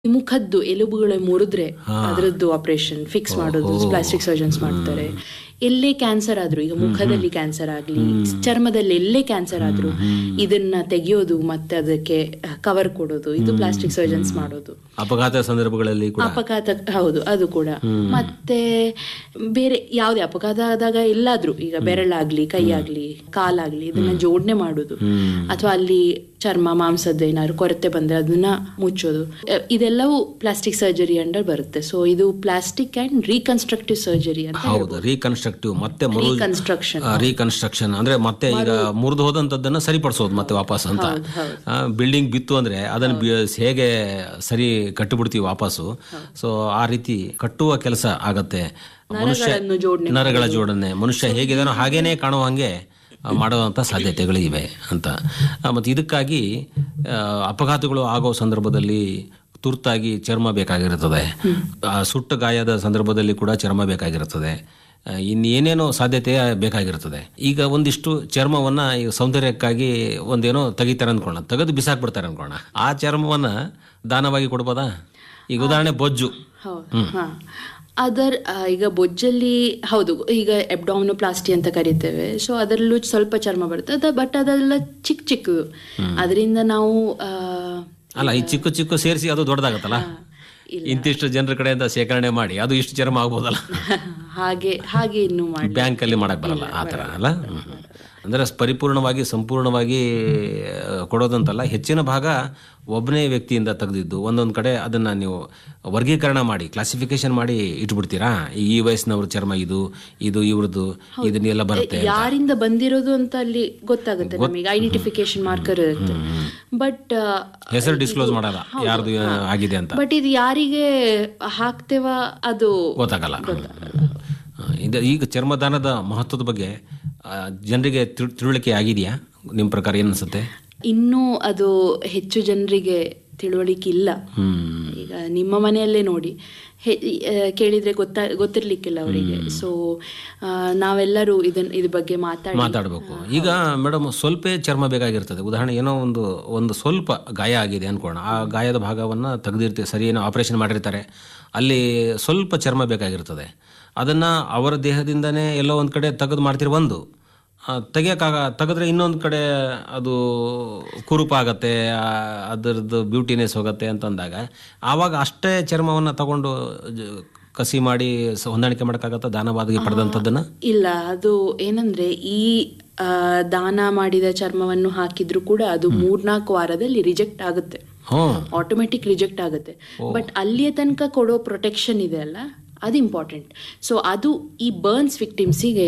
ಈ ಮುಖದ್ದು ಎಲುಬುಗಳು ಮುರಿದ್ರೆ ಅದರದ್ದು ಆಪರೇಷನ್ ಫಿಕ್ಸ್ ಮಾಡೋದು ಪ್ಲಾಸ್ಟಿಕ್ ಸರ್ಜನ್ಸ್ ಮಾಡ್ತಾರೆ ಎಲ್ಲೇ ಕ್ಯಾನ್ಸರ್ ಆದ್ರೂ ಈಗ ಮುಖದಲ್ಲಿ ಕ್ಯಾನ್ಸರ್ ಆಗ್ಲಿ ಚರ್ಮದಲ್ಲಿ ಎಲ್ಲೇ ಕ್ಯಾನ್ಸರ್ ಆದ್ರೂ ಇದನ್ನ ತೆಗೆಯೋದು ಮತ್ತೆ ಅದಕ್ಕೆ ಕವರ್ ಕೊಡೋದು ಇದು ಪ್ಲಾಸ್ಟಿಕ್ ಸರ್ಜನ್ಸ್ ಮಾಡೋದು ಅಪಘಾತ ಸಂದರ್ಭಗಳಲ್ಲಿ ಕೂಡ ಅಪಘಾತ ಹೌದು ಅದು ಕೂಡ ಮತ್ತೆ ಬೇರೆ ಯಾವುದೇ ಅಪಘಾತ ಆದಾಗ ಎಲ್ಲಾದ್ರೂ ಈಗ ಬೆರಳಾಗ್ಲಿ ಕೈ ಆಗ್ಲಿ ಕಾಲಾಗ್ಲಿ ಇದನ್ನ ಜೋಡಣೆ ಮಾಡೋದು ಅಥವಾ ಅಲ್ಲಿ ಚರ್ಮ ಮಾಂಸದ ಏನಾದ್ರು ಕೊರತೆ ಬಂದ್ರೆ ಅದನ್ನ ಮುಚ್ಚೋದು ಅ, ಇದೆಲ್ಲವೂ ಪ್ಲಾಸ್ಟಿಕ್ ಸರ್ಜರಿ ಅಂಡರ್ ಬರುತ್ತೆ ಸೊ ಇದು ಪ್ಲಾಸ್ಟಿಕ್ ಅಂಡ್ ರೀಕನ್ಸ್ಟ್ರಕ್ಟಿವ್ ಸರ್ಜರಿ ಅಂತ ಹೌದು ರೀಕನ್ಸ್ಟ್ರಕ್ಟಿವ್ ಮತ್ತೆ ಮರು ರೀಕನ್ಸ್ಟ್ರಕ್ಷನ್ ರೀಕನ್ಸ್ಟ್ರಕ್ಷನ್ ಅಂದ್ರೆ ಮತ್ತೆ ಈಗ ಮುರಿದು ಹೋದಂತದ್ದನ್ನ ಸರಿಪಡಿಸೋದು ಮತ್ತೆ ವಾಪಸ್ ಅಂತ ಬಿಲ್ಡಿಂಗ್ ಬಿತ್ತು ಅಂದ್ರೆ ಅದನ್ನ ಬಿ- ಹೇಗೆ ಸರಿ ಕಟ್ಟಿಬಿಡ್ತೀವಿ ವಾಪಸ್ಸು ಸೊ ಆ ರೀತಿ ಕಟ್ಟುವ ಕೆಲಸ ಆಗತ್ತೆ ಮನುಷ್ಯ ನರಗಳನ್ನು ಜೋಡಣೆ ನರಗಳ ಜೋಡಣೆ ಮನುಷ್ಯ ಹೇಗಿದಾನೋ ಹಾಗೇನೆ ಕಾಣೋ ಹಂಗೆ ಆ, ಮಾಡುವಂಥ ಸಾಧ್ಯತೆಗಳು ಇವೆ ಅಂತ ಆ, ಮತ್ತೆ ಇದಕ್ಕಾಗಿ ಆ, ಅಪಘಾತಗಳು ಆಗೋ ಸಂದರ್ಭದಲ್ಲಿ ತುರ್ತಾಗಿ ಚರ್ಮ ಬೇಕಾಗಿರುತ್ತದೆ ಆ, ಸುಟ್ಟ ಗಾಯದ ಸಂದರ್ಭದಲ್ಲಿ ಕೂಡ ಚರ್ಮ ಬೇಕಾಗಿರುತ್ತದೆ ಆ, ಇನ್ನೇನೇನೋ ಸಾಧ್ಯತೆ ಬೇಕಾಗಿರ್ತದೆ ಈಗ ಒಂದಿಷ್ಟು ಚರ್ಮವನ್ನ ಈಗ ಸೌಂದರ್ಯಕ್ಕಾಗಿ ಒಂದೇನೋ ತೆಗಿತಾರೆ ಅನ್ಕೋಣ ತೆಗೆದು ಬಿಸಾಕ್ಬಿಡ್ತಾರೆ ಅನ್ಕೋಣ ಆ ಚರ್ಮವನ್ನ ದಾನವಾಗಿ ಕೊಡ್ಬೋದಾ ಈಗ ಉದಾಹರಣೆ ಬೊಜ್ಜು ಹೌದು ಹಾ ಅದರ್ ಆ, ಈಗ ಬೊಜ್ಜಲ್ಲಿ ಹೌದು ಈಗ ಎಬ್ಡಾಮಿನೋಪ್ಲಾಸ್ಟಿ ಅಂತ ಕರಿತೇವೆ ಸೊ ಅದರಲ್ಲೂ ಸ್ವಲ್ಪ ಚರ್ಮ ಬರುತ್ತೆ ಅದ ಬಟ್ ಅದೆಲ್ಲ ಚಿಕ್ಕ ಚಿಕ್ಕದು ಅದರಿಂದ ನಾವು ಆ, ಅಲ್ಲ ಈ ಚಿಕ್ಕ ಚಿಕ್ಕ ಸೇರಿಸಿ ಅದು ದೊಡ್ಡದಾಗತ್ತಲ್ಲ ಇಂತಿಷ್ಟು ಜನರ ಕಡೆಯಿಂದ ಶೇಖರಣೆ ಮಾಡಿ ಅದು ಇಷ್ಟು ಚರ್ಮ ಆಗ್ಬೋದಲ್ಲ ಹಾಗೆ ಹಾಗೆ ಇನ್ನು ಮಾಡಿ ಬ್ಯಾಂಕ್ ಅಲ್ಲಿ ಮಾಡಕ್ ಬರಲ್ಲ ಆ ತರ ಅಲ್ಲ ಹ್ಮ್. ಅಂದ್ರೆ ಪರಿಪೂರ್ಣವಾಗಿ ಸಂಪೂರ್ಣವಾಗಿ ಆ, ಕೊಡೋದಂತಲ್ಲ ಹೆಚ್ಚಿನ ಭಾಗ ಒಬ್ಬನೇ ವ್ಯಕ್ತಿಯಿಂದ ತೆಗೆದಿದ್ದು ಒಂದೊಂದು ಕಡೆ ಅದನ್ನ ನೀವು ವರ್ಗೀಕರಣ ಮಾಡಿ ಕ್ಲಾಸಿಫಿಕೇಶನ್ ಮಾಡಿ ಇಟ್ಬಿಡ್ತೀರಾ ಈ ವಯಸ್ಸಿನವ್ರ ಚರ್ಮ ಇದು ಇದು ಇವ್ರದ್ದು ಇದನ್ನೆಲ್ಲ ಬರುತ್ತೆ ಯಾರಿಂದ ಬಂದಿರೋದು ಅಂತ ಅಲ್ಲಿ ಗೊತ್ತಾಗುತ್ತೆ ನಮಗೆ ಐಡೆಂಟಿಫಿಕೇಶನ್ ಮಾರ್ಕರ್ ಇರುತ್ತೆ ಬಟ್ ಹೆಸರು ಡಿಸ್ಕ್ಲೋಸ್ ಮಾಡಲ್ಲ ಯಾರ್ದು ಆಗಿದೆ ಅಂತ ಬಟ್ ಇದು ಯಾರಿಗೆ ಹಾಕ್ತೇವ ಅದು ಗೊತ್ತಾಗಲ್ಲ ಆ, ಇದು ಈಗ ಚರ್ಮದಾನದ ಮಹತ್ವದ ಬಗ್ಗೆ ಆ, ಜನರಿಗೆ ತಿಳ್- ತಿಳುವಳಿಕೆ ಆಗಿದೆಯಾ ನಿಮ್ಮ ಪ್ರಕಾರ ಏನು ಅನ್ಸುತ್ತೆ ಇನ್ನೂ ಅದು ಹೆಚ್ಚು ಜನರಿಗೆ ತಿಳುವಳಿಕೆ ಇಲ್ಲ ಹ್ಮ್ ಈಗ ನಿಮ್ಮ ಮನೆಯಲ್ಲೇ ನೋಡಿ ಹೆ- ಆ, ಕೇಳಿದ್ರೆ ಗೊತ್ತಾ ಗೊತ್ತಿರ್ಲಿಕ್ಕಿಲ್ಲ ಅವರಿಗೆ ಸೊ ನಾವೆಲ್ಲರೂ ಇದನ್ ಇದ್ರ ಬಗ್ಗೆ ಮಾತಾಡಿ ಮಾತಾಡಬೇಕು ಈಗ ಮೇಡಮ್ ಸ್ವಲ್ಪ ಚರ್ಮ ಬೇಕಾಗಿರ್ತದೆ ಉದಾಹರಣೆ ಏನೋ ಒಂದು ಒಂದು ಸ್ವಲ್ಪ ಗಾಯ ಆಗಿದೆ ಅನ್ಕೋಣ ಆ ಗಾಯದ ಭಾಗವನ್ನ ತೆಗೆದಿರ್ತೀವಿ ಸರಿ ಏನೋ ಆಪರೇಷನ್ ಮಾಡಿರ್ತಾರೆ ಅಲ್ಲಿ ಸ್ವಲ್ಪ ಚರ್ಮ ಬೇಕಾಗಿರ್ತದೆ ಅದನ್ನ ಅವರ ದೇಹದಿಂದನೇ ಎಲ್ಲೋ ಒಂದು ಕಡೆ ತೆಗೆದು ಮಾಡ್ತಿರೋ ಒಂದು ಆ, ತೆಗಿಯಕ್ಕಾಗ ತೆಗೆದ್ರೆ ಇನ್ನೊಂದು ಕಡೆ ಅದು ಕುರುಪ ಆಗತ್ತೆ ಆ, ಅದರದ್ದು ಬ್ಯೂಟಿನೆಸ್ ಹೋಗುತ್ತೆ ಅಂತಂದಾಗ ಆವಾಗ ಅಷ್ಟೇ ಚರ್ಮವನ್ನು ತಗೊಂಡು ಜ- ಕಸಿ ಮಾಡಿ ಸ- ಹೊಂದಾಣಿಕೆ ಮಾಡೋಕ್ಕಾಗತ್ತಾ ದಾನವಾದಗಿ ಪಡೆದಂಥದ್ದನ್ನ ಇಲ್ಲ ಅದು ಏನಂದ್ರೆ ಈ ಆ, ದಾನ ಮಾಡಿದ ಚರ್ಮವನ್ನು ಹಾಕಿದ್ರು ಕೂಡ ಅದು ಮೂರ್ನಾಲ್ಕು ವಾರದಲ್ಲಿ ರಿಜೆಕ್ಟ್ ಆಗುತ್ತೆ ಹ್ಞೂ ಆಟೋಮೆಟಿಕ್ ರಿಜೆಕ್ಟ್ ಆಗುತ್ತೆ ಬಟ್ ಅಲ್ಲಿಯ ತನಕ ಕೊಡೋ ಪ್ರೊಟೆಕ್ಷನ್ ಇದೆ ಅಲ್ಲ ಅದು ಇಂಪಾರ್ಟೆಂಟ್ ಸೊ ಅದು ಈ ಬರ್ನ್ಸ್ ವಿಕ್ಟಿಮ್ಸಿಗೆ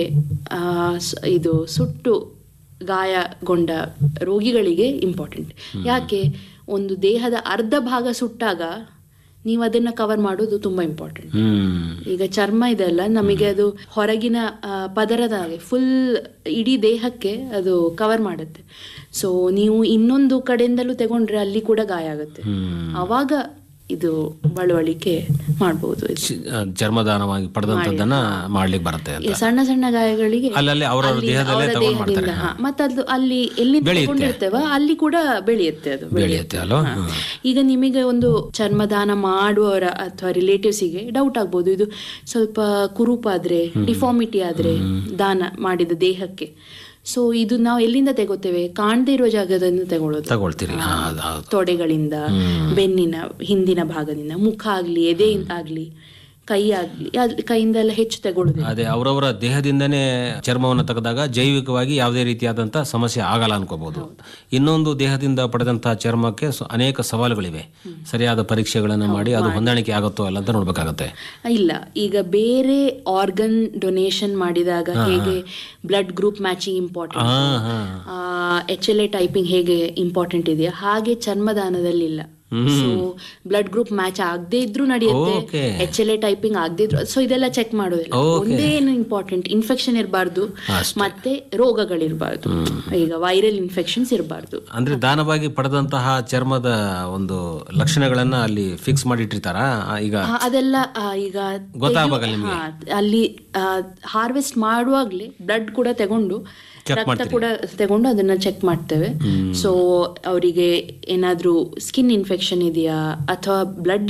ಇದು ಸುಟ್ಟು ಗಾಯಗೊಂಡ ರೋಗಿಗಳಿಗೆ ಇಂಪಾರ್ಟೆಂಟ್ ಯಾಕೆ ಒಂದು ದೇಹದ ಅರ್ಧ ಭಾಗ ಸುಟ್ಟಾಗ ನೀವು ಅದನ್ನ ಕವರ್ ಮಾಡೋದು ತುಂಬಾ ಇಂಪಾರ್ಟೆಂಟ್ ಹ್ಮ್ ಈಗ ಚರ್ಮ ಇದೆಲ್ಲ ನಮಗೆ ಅದು ಹೊರಗಿನ ಆ, ಪದರದ ಹಾಗೆ ಫುಲ್ ಇಡೀ ದೇಹಕ್ಕೆ ಅದು ಕವರ್ ಮಾಡುತ್ತೆ ಸೊ ನೀವು ಇನ್ನೊಂದು ಕಡೆಯಿಂದಲೂ ತಗೊಂಡ್ರೆ ಅಲ್ಲಿ ಕೂಡ ಗಾಯ ಆಗುತ್ತೆ ಅವಾಗ ಇದು ಬಳವಳಿಕೆ ಮಾಡ್ಬೋದು ಇದು. ಚಿ- ಆ, ಚರ್ಮದಾನವಾಗಿ ಪಡೆದಂಥದ್ದನ್ನ ಮಾಡ್ಲಿಕ್ಕೆ ಬರುತ್ತೆ ಈ ಅಂತ ಸಣ್ಣ ಸಣ್ಣ ಗಾಯಗಳಿಗೆ ಅಲ್ಲಲ್ಲಿ ಅವ್ರವ್ರ ಅಲ್ಲಿ ದೇಹದಲ್ಲೇ ಅವರ ತಗೊಂಡ್ ಮಾಡ್ತಾರೆ ದೇಹದಿಂದ, ಹಾ. ಮತ್ತೆ ಅದು ಅಲ್ಲಿ ಎಲ್ಲಿ ತಗೊಂಡಿರ್ತೇವ ಅಲ್ಲಿ ಕೂಡ ಬೆಳೆಯುತ್ತೆ ಅದು ಬೆಳೆಯುತ್ತೆ ಅಲ್ವಾ ಹಾ. ಈಗ ನಿಮಗೆ ಒಂದು ಚರ್ಮದಾನ ಮಾಡುವವರ ಅಥವಾ ರಿಲೇಟಿವ್ಸಿಗೆ ಡೌಟ್ ಆಗ್ಬೋದು ಇದು ಸ್ವಲ್ಪ ಕುರುಪಾದ್ರೆ ಡಿಫಾರ್ಮಿಟಿ ಆದ್ರೆ ದಾನ ಮಾಡಿದ ದೇಹಕ್ಕೆ ಸೊ ಇದು ನಾವು ಎಲ್ಲಿಂದ ತೆಗೋತೇವೆ ಕಾಣದೇ ಇರುವ ಜಾಗದಿಂದ ತಗೊಳ್ಳೋದು ತಗೊಳ್ತೀರಿ ಹಾ, ಅದು ಹೌದು. ತೊಡೆಗಳಿಂದ ಬೆನ್ನಿನ ಹಿಂದಿನ ಭಾಗದಿಂದ ಮುಖ ಆಗ್ಲಿ ಎದೆ ಆಗ್ಲಿ ಕೈ ಆಗ್ಲಿ ಅದ್- ಕೈಯಿಂದ ಎಲ್ಲ ಹೆಚ್ಚು ತಗೊಳ್ಳೋದು ಅದೇ ಅವರವರ ದೇಹದಿಂದನೇ ಚರ್ಮವನ್ನು ತೆಗೆದಾಗ ಜೈವಿಕವಾಗಿ ಯಾವುದೇ ರೀತಿಯಾದಂಥ ಸಮಸ್ಯೆ ಆಗಲ್ಲ ಅನ್ಕೋಬಹುದು ಇನ್ನೊಂದು ದೇಹದಿಂದ ಪಡೆದಂತಹ ಚರ್ಮಕ್ಕೆ ಸ- ಅನೇಕ ಸವಾಲುಗಳಿವೆ ಸರಿಯಾದ ಪರೀಕ್ಷೆಗಳನ್ನು ಮಾಡಿ ಅದು ಹೊಂದಾಣಿಕೆ ಆಗುತ್ತೋ ಅಲ್ಲ ಅಂತ ನೋಡ್ಬೇಕಾಗತ್ತೆ ಇಲ್ಲ ಈಗ ಬೇರೆ ಆರ್ಗನ್ ಡೊನೇಷನ್ ಮಾಡಿದಾಗ ಹೇಗೆ ಬ್ಲಡ್ ಗ್ರೂಪ್ ಮ್ಯಾಚಿಂಗ್ ಇಂಪಾರ್ಟೆಂಟ್ ಹಾ ಹಾ ಎಚ್ ಎಲ್ ಎ ಟೈಪಿಂಗ್ ಹೇಗೆ ಇಂಪಾರ್ಟೆಂಟ್ ಇದೆಯಾ ಹಾಗೆ ಚರ್ಮದಾನದಲ್ಲಿ ಇಲ್ಲ ಸೊ ಬ್ಲಡ್ ಗ್ರೂಪ್ ಮ್ಯಾಚ್ ಆಗದೆ ಇದ್ರೂ ನಡೆಯುತ್ತೆ Okay. H L A typing ಆಗದೆ ಇದ್ರು ಸೊ ಇದೆಲ್ಲ ಚೆಕ್ ಮಾಡೋದಿಲ್ಲ ಒಂದೇ ಏನು ಇಂಪಾರ್ಟೆಂಟ್ ಇನ್ಫೆಕ್ಷನ್ ಇರಬಾರ್ದು ಮತ್ತೆ ರೋಗಗಳಿರಬಾರ್ದು ಈಗ ವೈರಲ್ ಇನ್ಫೆಕ್ಷನ್ಸ್ ಇರಬಾರ್ದು ಅಂದ್ರೆ ದಾನವಾಗಿ ಪಡೆದಂತಹ ಚರ್ಮದ ಒಂದು ಲಕ್ಷಣಗಳನ್ನ ಅಲ್ಲಿ ಫಿಕ್ಸ್ ಮಾಡಿ ಇಟ್ಟಿರ್ತಾರ ಈಗ ಅದೆಲ್ಲ ಆ, ಈಗ ಗೊತ್ತಾಗಬೇಕಲ್ಲ ನಿಮ್ಗೆ ಹಾ, ಅಲ್ಲಿ ಹಾರ್ವೆಸ್ಟ್ ಮಾಡುವಾಗ್ಲೇ ಬ್ಲಡ್ ಕೂಡ ತಗೊಂಡು ರಕ್ತ ಕೂಡ ತಗೊಂಡು ಅದನ್ನ ಚೆಕ್ ಮಾಡ್ತೇವೆ ಸೊ ಅವರಿಗೆ ಏನಾದ್ರೂ ಸ್ಕಿನ್ ಇನ್ಫೆಕ್ಷನ್ ಇದೆಯಾ ಅಥವಾ ಬ್ಲಡ್